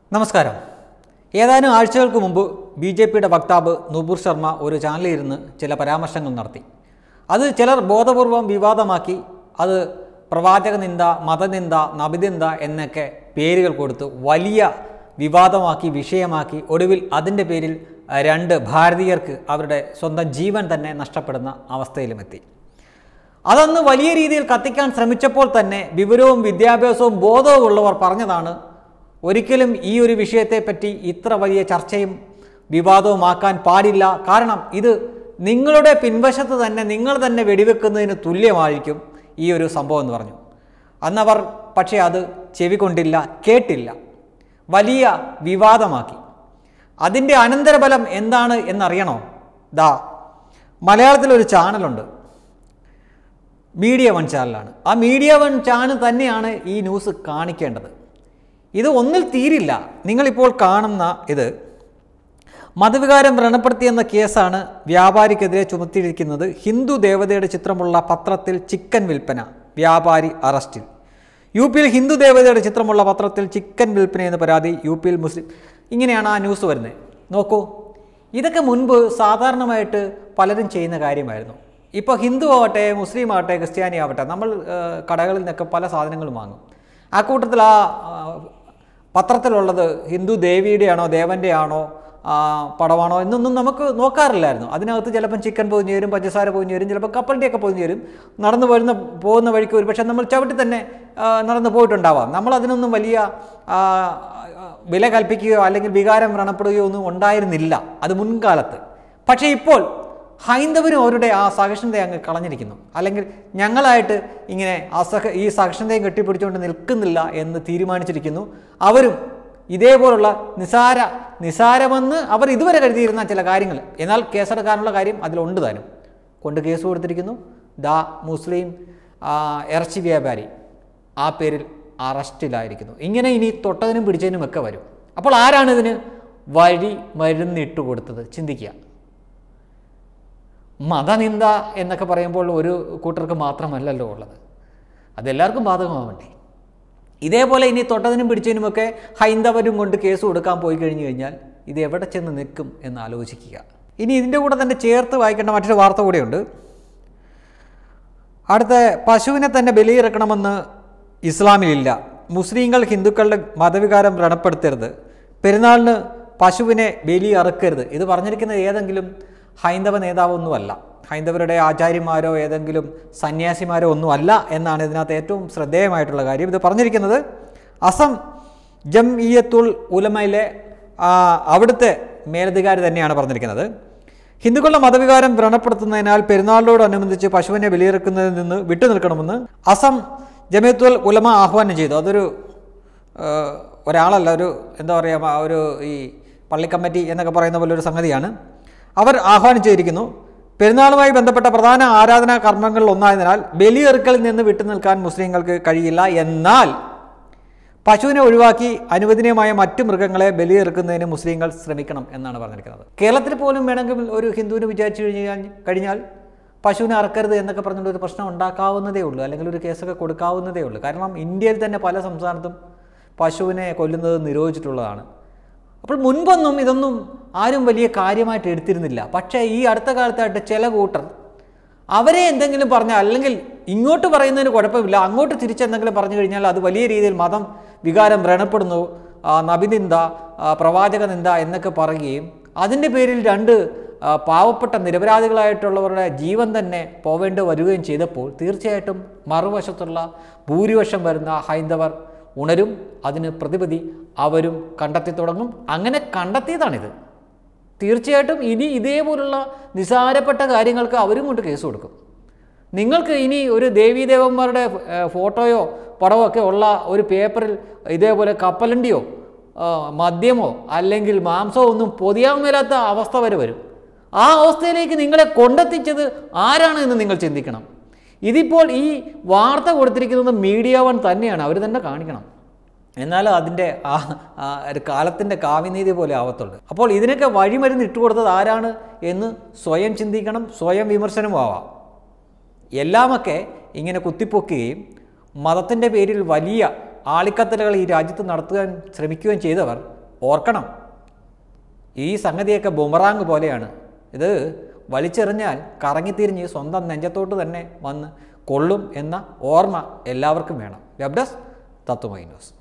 നമസ്കാരം ഏതാനും ആഴ്ചകൾക്ക് മുമ്പ് ബി ജെ പിയുടെ വക്താവ് നുപുർ ശർമ്മ ഒരു ചാനലിൽ ഇരുന്ന് ചില പരാമർശങ്ങൾ നടത്തി അത് ചിലർ ബോധപൂർവം വിവാദമാക്കി അത് പ്രവാചക നിന്ദ മതനിന്ദ നബിനിന്ദ എന്നൊക്കെ പേരുകൾ കൊടുത്ത് വലിയ വിവാദമാക്കി വിഷയമാക്കി ഒടുവിൽ അതിൻ്റെ പേരിൽ അഹ്, രണ്ട് ഭാരതീയർക്ക് അവരുടെ സ്വന്തം ജീവൻ തന്നെ നഷ്ടപ്പെടുന്ന അവസ്ഥയിലുമെത്തി അതൊന്ന് വലിയ രീതിയിൽ കത്തിക്കാൻ ശ്രമിച്ചപ്പോൾ തന്നെ വിവരവും വിദ്യാഭ്യാസവും ബോധവും ഉള്ളവർ പറഞ്ഞതാണ് ഒരിക്കലും ഈ ഒരു വിഷയത്തെപ്പറ്റി ഇത്ര വലിയ ചർച്ചയും വിവാദവുമാക്കാൻ പാടില്ല കാരണം ഇത് നിങ്ങളുടെ പിൻവശത്ത് തന്നെ നിങ്ങൾ തന്നെ വെടിവെക്കുന്നതിന് തുല്യമായിരിക്കും ഈ ഒരു സംഭവം എന്ന് പറഞ്ഞു അന്നവർ പക്ഷേ അത് ചെവികൊണ്ടില്ല കേട്ടില്ല വലിയ വിവാദമാക്കി അതിൻ്റെ അനന്തരഫലം എന്താണ് എന്നറിയണോ ദാ മലയാളത്തിലൊരു ചാനലുണ്ട് മീഡിയ വൺ ചാനലാണ് ആ മീഡിയ വൺ ചാനൽ തന്നെയാണ് ഈ ന്യൂസ് കാണിക്കേണ്ടത് ഇത് ഒന്നിൽ തീരില്ല നിങ്ങളിപ്പോൾ കാണുന്ന ഇത് മതവികാരം വ്രണപ്പെടുത്തിയെന്ന കേസാണ് വ്യാപാരിക്കെതിരെ ചുമത്തിയിരിക്കുന്നത് ഹിന്ദു ദേവതയുടെ ചിത്രമുള്ള പത്രത്തിൽ ചിക്കൻ വിൽപ്പന വ്യാപാരി അറസ്റ്റിൽ യു പിയിൽ ഹിന്ദു ദേവതയുടെ ചിത്രമുള്ള പത്രത്തിൽ ചിക്കൻ വിൽപ്പന എന്ന പരാതി യു പിയിൽ മുസ്ലിം ഇങ്ങനെയാണ് ആ ന്യൂസ് വരുന്നത് നോക്കൂ ഇതൊക്കെ മുൻപ് സാധാരണമായിട്ട് പലരും ചെയ്യുന്ന കാര്യമായിരുന്നു ഇപ്പോൾ ഹിന്ദു ആവട്ടെ മുസ്ലിം ആവട്ടെ ക്രിസ്ത്യാനി ആവട്ടെ നമ്മൾ ഏഹ്, കടകളിൽ നിന്നൊക്കെ പല സാധനങ്ങളും വാങ്ങും ആ കൂട്ടത്തിൽ ആ ആ, പത്രത്തിലുള്ളത് ഹിന്ദു ദേവിയുടെയാണോ ദേവൻ്റെ ആണോ ആ, പടമാണോ എന്നൊന്നും നമുക്ക് നോക്കാറില്ലായിരുന്നു അതിനകത്ത് ചിലപ്പം ചിക്കൻ പൊതിഞ്ഞ് തരും പഞ്ചസാര പൊതിഞ്ഞ് തരും ചിലപ്പോൾ കപ്പലിൻ്റെയൊക്കെ പൊതിഞ്ഞ് തരും നടന്നു വരുന്ന പോകുന്ന വഴിക്ക് ഒരു പക്ഷേ നമ്മൾ ചവിട്ടി തന്നെ ആ, നടന്നു പോയിട്ടുണ്ടാവാം നമ്മൾ അതിനൊന്നും വലിയ ആ, വില കൽപ്പിക്കുകയോ അല്ലെങ്കിൽ വികാരം വ്രണപ്പെടുകയോ ഒന്നും ഉണ്ടായിരുന്നില്ല അത് മുൻകാലത്ത് പക്ഷേ ഇപ്പോൾ ഹൈന്ദവരും അവരുടെ ആ സഹിഷ്ണുത അങ്ങ് കളഞ്ഞിരിക്കുന്നു അല്ലെങ്കിൽ ഞങ്ങളായിട്ട് ഇങ്ങനെ അസഹ ഈ സഹിഷ്ണുതയും കെട്ടിപ്പിടിച്ചുകൊണ്ട് നിൽക്കുന്നില്ല എന്ന് തീരുമാനിച്ചിരിക്കുന്നു അവരും ഇതേപോലുള്ള നിസാര നിസാരമെന്ന് അവർ ഇതുവരെ കരുതിയിരുന്ന ചില കാര്യങ്ങൾ എന്നാൽ കേസെടുക്കാനുള്ള കാര്യം അതിലുണ്ട് താനും കൊണ്ട് കേസ് കൊടുത്തിരിക്കുന്നു ദാ മുസ്ലിം ആ, ഇറച്ചി വ്യാപാരി ആ പേരിൽ അറസ്റ്റിലായിരിക്കുന്നു ഇങ്ങനെ ഇനി തൊട്ടതിനും പിടിച്ചതിനും ഒക്കെ വരും അപ്പോൾ ആരാണ് ഇതിന് വഴി മരുന്നിട്ട് കൊടുത്തത് ചിന്തിക്കുക മതനിന്ദ എന്നൊക്കെ പറയുമ്പോൾ ഒരു കൂട്ടർക്ക് മാത്രമല്ലല്ലോ ഉള്ളത് അതെല്ലാവർക്കും ബാധകമാവണ്ടേ ഇതേപോലെ ഇനി തൊട്ടതിനും പിടിച്ചതിനുമൊക്കെ ഹൈന്ദവരും കൊണ്ട് കേസ് കൊടുക്കാൻ പോയി കഴിഞ്ഞു കഴിഞ്ഞാൽ ഇത് എവിടെ ചെന്ന് നിൽക്കും എന്ന് ആലോചിക്കുക ഇനി ഇതിൻ്റെ കൂടെ തന്നെ ചേർത്ത് വായിക്കേണ്ട മറ്റൊരു വാർത്ത കൂടെയുണ്ട് അടുത്ത പശുവിനെ തന്നെ ബലിയിറക്കണമെന്ന് ഇസ്ലാമിലില്ല മുസ്ലിങ്ങൾ ഹിന്ദുക്കളുടെ മതവികാരം വ്രണപ്പെടുത്തരുത് പെരുന്നാളിന് പശുവിനെ ബലി അറുക്കരുത് ഇത് പറഞ്ഞിരിക്കുന്നത് ഏതെങ്കിലും ഹൈന്ദവ നേതാവൊന്നുമല്ല ഹൈന്ദവരുടെ ആചാര്യന്മാരോ ഏതെങ്കിലും സന്യാസിമാരോ ഒന്നും അല്ല എന്നാണ് ഇതിനകത്ത് ഏറ്റവും ശ്രദ്ധേയമായിട്ടുള്ള കാര്യം ഇത് പറഞ്ഞിരിക്കുന്നത് അസം ജംഇയത്തുൽ ഉലമയിലെ ആ, അവിടുത്തെ മേലധികാരി തന്നെയാണ് പറഞ്ഞിരിക്കുന്നത് ഹിന്ദുക്കളുടെ മതവികാരം വ്രണപ്പെടുത്തുന്നതിനാൽ പെരുന്നാളിനോടനുബന്ധിച്ച് പശുവിനെ ബലിയിറക്കുന്നതിൽ നിന്ന് വിട്ടുനിൽക്കണമെന്ന് അസം ജമയത്തുൽ ഉലമ ആഹ്വാനം ചെയ്തു അതൊരു ഏഹ്, ഒരാളല്ല ഒരു എന്താ പറയുക ഒരു ഈ പള്ളി കമ്മിറ്റി എന്നൊക്കെ പറയുന്ന പോലെ ഒരു സംഗതിയാണ് അവർ ആഹ്വാനം ചെയ്തിരിക്കുന്നു പെരുന്നാളുമായി ബന്ധപ്പെട്ട പ്രധാന ആരാധനാ കർമ്മങ്ങളിൽ ഒന്നായതിനാൽ ബലിയെറുക്കലിൽ നിന്ന് വിട്ടുനിൽക്കാൻ മുസ്ലിങ്ങൾക്ക് കഴിയില്ല എന്നാൽ പശുവിനെ ഒഴിവാക്കി അനുവദനീയമായ മറ്റു മൃഗങ്ങളെ ബലിയെറുക്കുന്നതിന് മുസ്ലിങ്ങൾ ശ്രമിക്കണം എന്നാണ് പറഞ്ഞിരിക്കുന്നത് കേരളത്തിൽ പോലും വേണമെങ്കിൽ ഒരു ഹിന്ദുവിന് വിചാരിച്ചു കഴിഞ്ഞാൽ കഴിഞ്ഞാൽ പശുവിനെ അറക്കരുത് എന്നൊക്കെ പറഞ്ഞുകൊണ്ട് ഒരു പ്രശ്നം ഉണ്ടാക്കാവുന്നതേ ഉള്ളൂ അല്ലെങ്കിൽ ഒരു കേസൊക്കെ കൊടുക്കാവുന്നതേ ഉള്ളൂ കാരണം ഇന്ത്യയിൽ തന്നെ പല സംസ്ഥാനത്തും പശുവിനെ കൊല്ലുന്നത് നിരോധിച്ചിട്ടുള്ളതാണ് അപ്പോൾ മുൻപൊന്നും ഇതൊന്നും ആരും വലിയ കാര്യമായിട്ട് എടുത്തിരുന്നില്ല പക്ഷേ ഈ അടുത്ത കാലത്തായിട്ട് ചില കൂട്ടർ അവരെ എന്തെങ്കിലും പറഞ്ഞാൽ അല്ലെങ്കിൽ ഇങ്ങോട്ട് പറയുന്നതിന് കുഴപ്പമില്ല അങ്ങോട്ട് തിരിച്ചെന്തെങ്കിലും പറഞ്ഞു കഴിഞ്ഞാൽ അത് വലിയ രീതിയിൽ മതം വികാരം വ്രണപ്പെടുന്നു ആ, നബിനിന്ദ ആ, പ്രവാചക നിന്ദ എന്നൊക്കെ പറയുകയും അതിൻ്റെ പേരിൽ രണ്ട് ആ, പാവപ്പെട്ട നിരപരാധികളായിട്ടുള്ളവരുടെ ജീവൻ തന്നെ പോവേണ്ടി വരികയും ചെയ്തപ്പോൾ തീർച്ചയായിട്ടും മറുവശത്തുള്ള ഭൂരിപക്ഷം വരുന്ന ഹൈന്ദവർ ഉണരും അതിന് പ്രതിപതി അവരും കണ്ടെത്തി തുടങ്ങും അങ്ങനെ കണ്ടെത്തിയതാണിത് തീർച്ചയായിട്ടും ഇനി ഇതേപോലുള്ള നിസാരപ്പെട്ട കാര്യങ്ങൾക്ക് അവരും കൊണ്ട് കേസ് കൊടുക്കും നിങ്ങൾക്ക് ഇനി ഒരു ദേവീദേവന്മാരുടെ ഏഹ്, ഫോട്ടോയോ പടമോ ഒക്കെ ഉള്ള ഒരു പേപ്പറിൽ ഇതേപോലെ കപ്പലണ്ടിയോ ആ, മദ്യമോ അല്ലെങ്കിൽ മാംസമോ ഒന്നും പൊതിയാൻ മേലാത്ത അവസ്ഥ വരെ വരും ആ അവസ്ഥയിലേക്ക് നിങ്ങളെ കൊണ്ടെത്തിച്ചത് ആരാണ് എന്ന് നിങ്ങൾ ചിന്തിക്കണം ഇതിപ്പോൾ ഈ വാർത്ത കൊടുത്തിരിക്കുന്നത് മീഡിയ വൺ തന്നെയാണ് അവർ തന്നെ കാണിക്കണം എന്നാലും അതിൻ്റെ ആ ആ ഒരു കാലത്തിൻ്റെ കാവ്യനീതി പോലെ ആവത്തുള്ളൂ അപ്പോൾ ഇതിനൊക്കെ വഴിമരുന്ന് ഇട്ടുകൊടുത്തത് ആരാണ് എന്ന് സ്വയം ചിന്തിക്കണം സ്വയം വിമർശനവും ആവാം എല്ലാമൊക്കെ ഇങ്ങനെ കുത്തിപ്പൊക്കുകയും മതത്തിൻ്റെ പേരിൽ വലിയ ആളിക്കത്തലുകൾ ഈ രാജ്യത്ത് നടത്തുവാൻ ശ്രമിക്കുകയും ചെയ്തവർ ഓർക്കണം ഈ സംഗതിയൊക്കെ ബുമറാങ് പോലെയാണ് ഇത് വലിച്ചെറിഞ്ഞാൽ കറങ്ങിത്തിരിഞ്ഞ് സ്വന്തം നെഞ്ചത്തോട്ട് തന്നെ വന്ന് കൊള്ളും എന്ന ഓർമ്മ എല്ലാവർക്കും വേണം വെബ് ഡെസ്ക് തത്വമൈ ന്യൂസ്